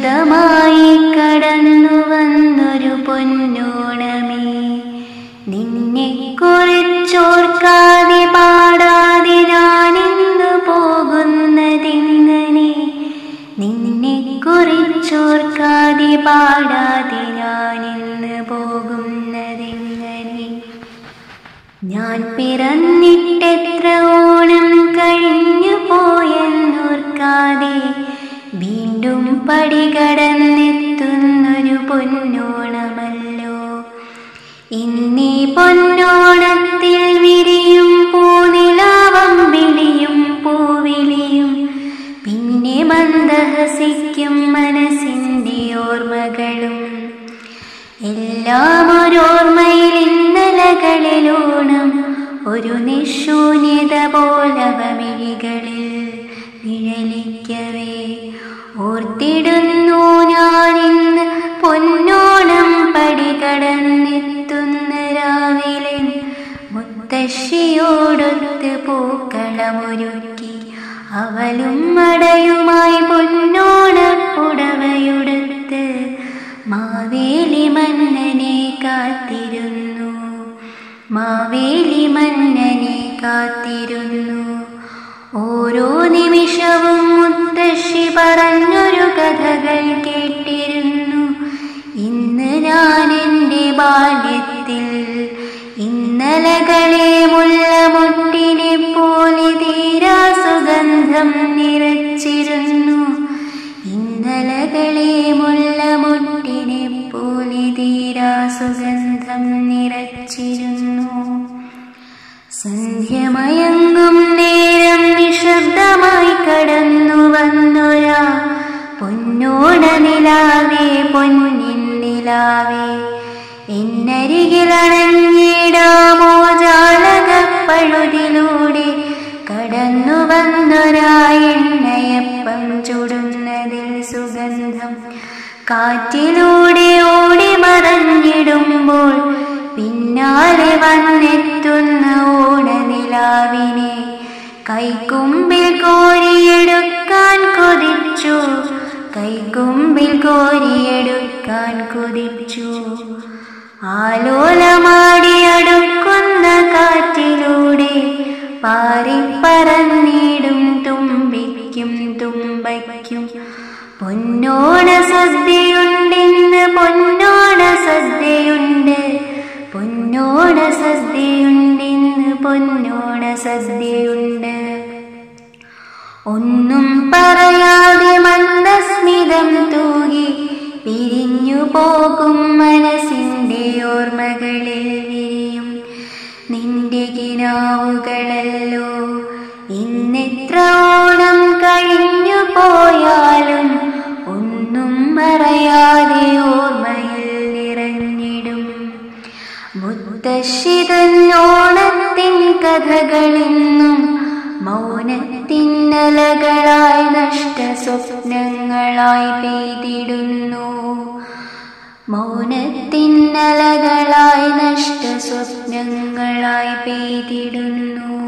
നിശബ്ദമായി കടന്നു വന്നൊരു പൊന്നോണമേ നിന്നെ കുറിച്ചോർക്കാതെ പാടാതെ ഞാനിന്നു പോകുന്നതെങ്ങനെ നിന്നെ കുറിച്ചോർക്കാതെ പാടാതെ ഞാനിന്ന് പോകുന്നതെങ്ങനെ ഞാൻ പിറന്നിട്ടെത്ര ഓണം കഴിഞ്ഞു പോയെന്നോർക്കാതെ വീണ്ടും പടികടന്നെത്തുന്നൊരു പൊന്നോണമല്ലോ ഇന്നീ പൊന്നോണത്തിൽ വിരിയും പൂനിലാവം വിളിയും പൂവിളിയും പിന്നെ മന്ദഹസിക്കും മനസ്സിൻ്റെ ഓർമ്മകളും എല്ലാം ഒരോർമ്മയിൽ ഇന്നലകളിലൂണം ഒരു നിശൂന്യത പോലവമിഴികളിൽ നിഴലിക്കവേ ഓർത്തിടുന്നു ഞാനിന്ന് പൊന്നോണം പടികടന്നെത്തുന്ന രാവിലെ മുത്തശ്ശിയോടൊത്ത് പൂക്കളമൊരുക്കി അവളും മടയുമായി പൊന്നോണപ്പുടവയുടുത്ത് മാവേലി മന്നനെ കാത്തിരുന്നു മാവേലി മന്നനെ കാത്തിരുന്നു ഓരോ നിമിഷവും മുത്തശ്ശി പറഞ്ഞൊരു കഥകൾ കേട്ടിരുന്നു ഇന്ന് ഞാൻ എൻ്റെ ബാല്യത്തിൽ ഇന്നലകളെ മുല്ലമുട്ടിനെ പോലെ തീരാ സുഗന്ധം നിറച്ചിരുന്നു ഇന്നലകളെ മുല്ലമുട്ടിനെ പോലെ തീരാ സുഗന്ധം നിറച്ചിരുന്നു സന്ധ്യമയങ്ങും നേരം നിശബ്ദമായി കടന്നു വന്നൊരാ പൊന്നോണ നിലാവേ പൊന്നിൻ നിലാവേ എന്നരികിലണഞ്ഞിടാമോ ജാലകപ്പഴുതിലൂടെ കടന്നു വന്നൊരാ എണ്ണയപ്പം ചുടുന്നതിൽ സുഗന്ധം കാറ്റിലൂടെ ഓടി മറഞ്ഞിടുമ്പോൾ പിന്നാലെ വന്നെത്തുന്ന ഓണനിലാവിനെ കൈക്കുമ്പിൽ കോരിയെടുക്കാൻ കൊതിച്ചു കൈക്കുമ്പിൽ കോരിയെടുക്കാൻ കൊതിച്ചു ആലോലമാടി അടുക്കുന്ന കാറ്റിലൂടെ പാറിപ്പറന്നിടും തുമ്പിക്കും തുമ്പയ്ക്കും പൊന്നോണ സദ്യയുണ്ടെന്ന് പൊന്നോണ സദ്യയുണ്ട് പൊന്നോണ സദ്യയുണ്ടെന്ന് പൊന്നോണ സദ്യയുണ്ട് ഒന്നും പറയാതെ മന്ദസ്മിതം തൂകി പിരിഞ്ഞു പോകും മനസ്സിൻ്റെ ഓർമ്മകളിൽ വിരിയും നിന്റെ കിനാവുകളല്ലോ ഇന്നെത്ര ഓണം കഴിഞ്ഞു പോയാലും ഒന്നും മറയാതെ ഓർമ്മയിൽ നിറഞ്ഞിടും മുത്തശ്ശിതൻ ഓണത്തിൻ കഥകളിന്നും മൗനത്തിന്നലകളായി നഷ്ട സ്വപ്നങ്ങളായി പെയ്തിടുന്നു മൗനത്തിന്നലകളായി നഷ്ട സ്വപ്നങ്ങളായി പെയ്തിടുന്നു